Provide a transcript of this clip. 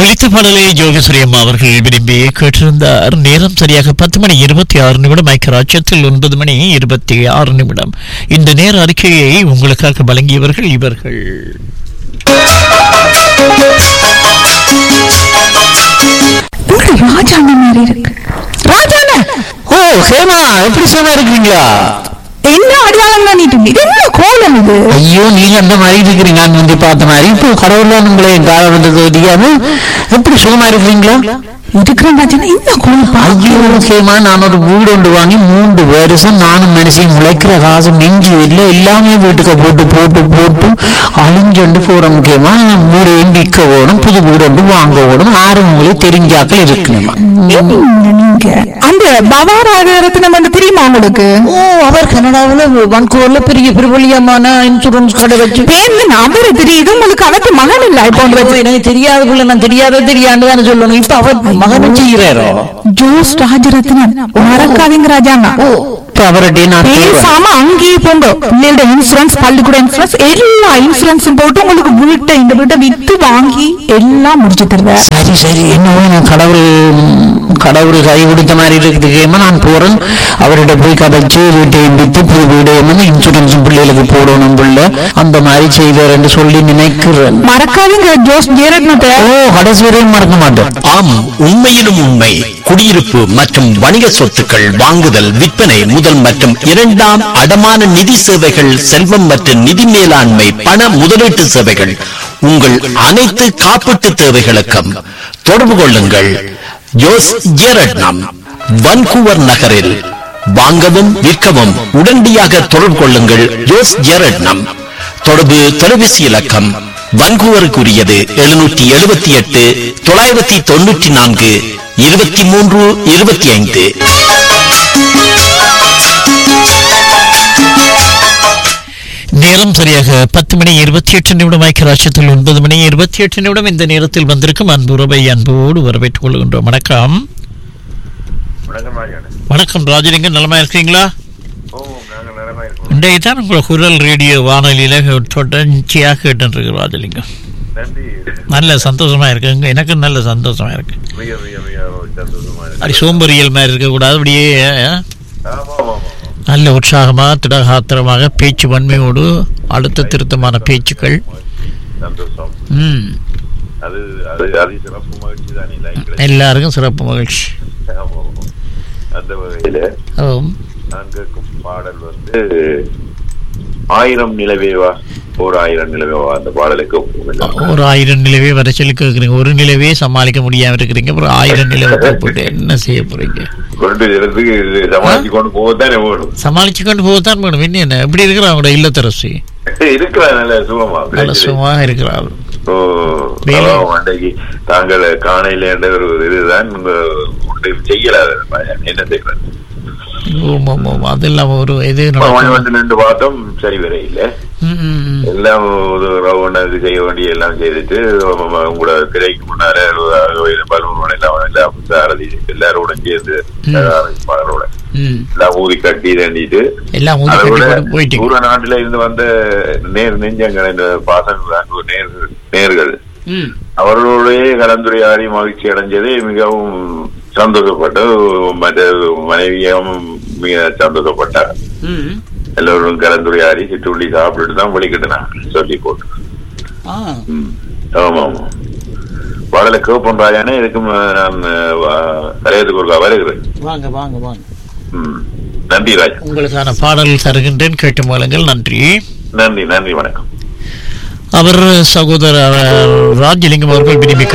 ஒலித்த பாடலை யோகேஸ்வரி அம்மா அவர்கள் விரும்பி கேட்டிருந்தார் நேரம் சரியாக பத்து மணி இருபத்தி ஆறு நிமிடம் ஐக்கியராட்சியத்தில் ஒன்பது மணி இருபத்தி ஆறு நிமிடம் இந்த நேர அறிக்கையை உங்களுக்காக வழங்கியவர்கள் இவர்கள் ஒரு ராஜாண்ண மாதிரி இருக்கு ராஜாண்ண ஓ ஹேமா எப்படி சும்மா இருக்கீங்களா என்ன அடையாளம் பண்ணிட்டு இருக்கு? இது என்ன கோலம் இது ஐயோ நீங்க அந்த மாதிரி இருக்கிறீங்க நான் வந்து பார்த்த மாதிரி இப்போ கடவுள்லாம் உங்களை கால வந்தது தெரியாம எப்படி சுகமா இருக்கீங்களா இருக்கிறேன் ராஜாண்ணா இந்த கோலம் பா- ஐயோ ஹேமா நான் ஒரு வீடு ஒன்று வாங்கி மூன்று வருஷம் நானும் மனுஷன் முளைக்கிற காசு மிஞ்சி இல்லை எல்லாமே வீட்டுக்கு போட்டு போட்டு போட்டு அழிஞ்சொண்டு போற முக்கியமா வீடையும் விற்க ஓடும் புது வீடு ஒன்று வாங்க ஓடும் ஆறு உங்களுக்கு தெரிஞ்சாக்கள் இருக்கணுமா என்ன நீங்க அந்த பவாராகரத்னம் வந்து தெரியுமா உங்களுக்கு ஓ அவர் கனடாவில் வன்கூர்ல பெரிய பிரபலியமான இன்சூரன்ஸ் கடை வச்சு பேர்ல நபரு தெரியுது உங்களுக்கு அவருக்கு மகன் இல்ல இப்போ ஐயோ, எனக்கு தெரியாத புள்ள நான் தெரியாத தெரியாண்டு தானே சொல்லணும் இப்ப அவர் மகன் செய்கிறாரோ ஜோஸ் ராஜரத்னம் மறக்காதீங்க ராஜாண்ணா இப்ப அவர்கிட்ட நான் கேட்கிறேன். பேசாம அங்கேயே போங்க பிள்ளையோட இன்சூரன்ஸ் பள்ளிக்கூட இன்சூரன்ஸ் எல்லா இன்சூரன்ஸும் போட்டு உங்களுக்கு வீட்டை இந்த வீட்டை வித்து வாங்கி எல்லாம் முடிச்சு தருவேன் சரி சரி என்னவோ நான் கடவுள் கடவுள் கை கொடுத்த மாதிரி இருக்குதுக்கேமா நான் போறேன் அவர்கிட்ட போய் கதைச்சு வீட்டை வித்து புது வீடு வந்து இன்சூரன்ஸ் பிள்ளைகளுக்கு போடணும் பிள்ளை அந்த மாதிரி செய்வார் சொல்லி நினைக்கிறேன் மறக்காதீங்க ஜோஸ் ஜெயரத்னத்தை ஓ கடைசி வரையும் மறக்க மாட்டேன் ஆம் உண்மையிலும் உண்மை குடியிருப்பு மற்றும் வணிக சொத்துக்கள் வாங்குதல் விற்பனை முதல் மற்றும் இரண்டாம் அடமான நிதி சேவைகள் செல்வம் மற்றும் நிதி மேலாண்மை பண முதலீட்டு சேவைகள் உங்கள் அனைத்து காப்பீட்டு தேவைகளுக்கும் தொடர்பு கொள்ளுங்கள் ஜோஸ் ஜேரட்னம் வன்கூவர் நகரில் வாங்கவும் விற்கவும் உடனடியாக தொடர்பு கொள்ளுங்கள் ஜோஸ் ஜேரட்னம் தொடர்பு தொலைபேசி இலக்கம் வன்கூவருக்குரியது எழுநூற்றி எழுபத்தி எட்டு தொள்ளாயிரத்தி தொண்ணூற்றி நான்கு இருபத்தி மூன்று இருபத்தி ஐந்து நேரம் சரியாக பத்து மணி இருபத்தி எட்டு நிமிடம் ஐக்கியராட்சியத்தில் ஒன்பது மணி இருபத்தி எட்டு நிமிடம் இந்த நேரத்தில் வந்திருக்கும் அன்புறவை அன்போடு வரவேற்றுக் கொள்கின்றோம் வணக்கம் வணக்கம் ராஜாண்ணே வணக்கம் ராஜலிங்கம் நலமா இருக்கீங்களா ஓ நாங்கள் நலமா இருக்கோம் இன்றைய தான் உங்கள் குரல் ரேடியோ வானொலியில தொடர்ச்சியாக கேட்டுருக்கு ராஜலிங்கம் நன்றி நல்ல சந்தோஷமா இருக்குங்க எனக்கு நல்ல சந்தோஷமா இருக்கு மிக மிக மிக சந்தோஷமா இருக்கு அப்படி சோம்பறியல் மாதிரி இருக்கக்கூடாது அப்படியே ஆமா ஆமா ஆமா ஆமா. நல்ல உற்சாகமாக திடகாத்திரமாக பேச்சு வன்மையோடு அடுத்த திருத்தமான பேச்சுக்கள் சந்தோஷம் ம் அது அது அது சிறப்பு மகிழ்ச்சி தான் இல்லை எல்லாருக்கும் சிறப்பு மகிழ்ச்சி அந்த வகையில ஆம். நான் கேட்கும் பாடல் வந்து ஆயிரம் நிலவேவா ஓர் ஆயிரம் நிலவேவா அந்த பாடலுக்கு ஒப்புக்கொள்கிறேன். ஒரு ஆயிரம் நிலவே வர சொல்லி கேட்குறீங்க ஒரு நிலவே சமாளிக்க முடியாம இருக்கிறீங்க அப்புறம் ஆயிரம் நிலவை கூப்பிட்டு என்ன செய்ய போறீங்க கொண்டு இடத்துக்கு இது சமாளிச்சு கொண்டு போகத்தானே வேணும் சமாளிச்சு கொண்டு போகத்தான் வேணும் இன்னும் என்ன எப்படி இருக்கிறா அவங்களோட இல்லத்தரசி இருக்கிறா நல்ல சுகமா நல்ல சுகமாக இருக்கிறாள் ஓ வேலை. அதான் அன்றைக்கு தாங்கள் காணையில என்ற ஒரு இதுதான் உங்க ஒன்றையும் செய்யல என்ன செய்யறது ஓம் ஓம் ஓம் அது இல்லாம ஒரு இது மணி நடக்கும் வந்து நின்று பார்த்தோம் சரி வர இல்ல ம், ம், ம். எல்லாம் ஒன்று செய்ய வேண்டிய எல்லாம் செய்துட்டு உங்களோட திரைக்கு முன்னால பலூன் எல்லாம் எல்லாம் சாரதி எல்லாரோட சேர்ந்து பாடலோட ம். எல்லாம் ஊதி கட்டி தண்டிட்டு எல்லாம் ஊதி அதை கட்டி விட போட்டு போயிட்டீங்க தூர நாட்டுல இருந்து வந்த நேர் நெஞ்சங்கள் இந்த பாசன நேர்கள் நேர்கள் ம். அவர்களுடைய கலந்துரையாடி மகிழ்ச்சி அடைஞ்சது மிகவும் சந்தோஷப்பட்டு மற்ற மனைவியும் மிக சந்தோஷப்பட்டார் ம். எல்லோரும் கலந்துரையாடி சிற்றுண்டி சாப்பிட்டுட்டு தான் வெளிக்கிட்டனாங்க சொல்லி போட்டு ஆ. ம். ஆமா ஆமா பாடலை கேப்பன் ராஜானே இதுக்கும் நான் கரையத்துக்கு ஒரு வருகிறேன் வாங்க வாங்க வாங்க ம். நன்றி ராஜா உங்களுக்கான பாடல் தருகின்றேன் கேட்டு மூலங்கள் நன்றி நன்றி நன்றி வணக்கம் அவர் சகோதரர் ராஜலிங்கம் அவர்கள் விரும்பி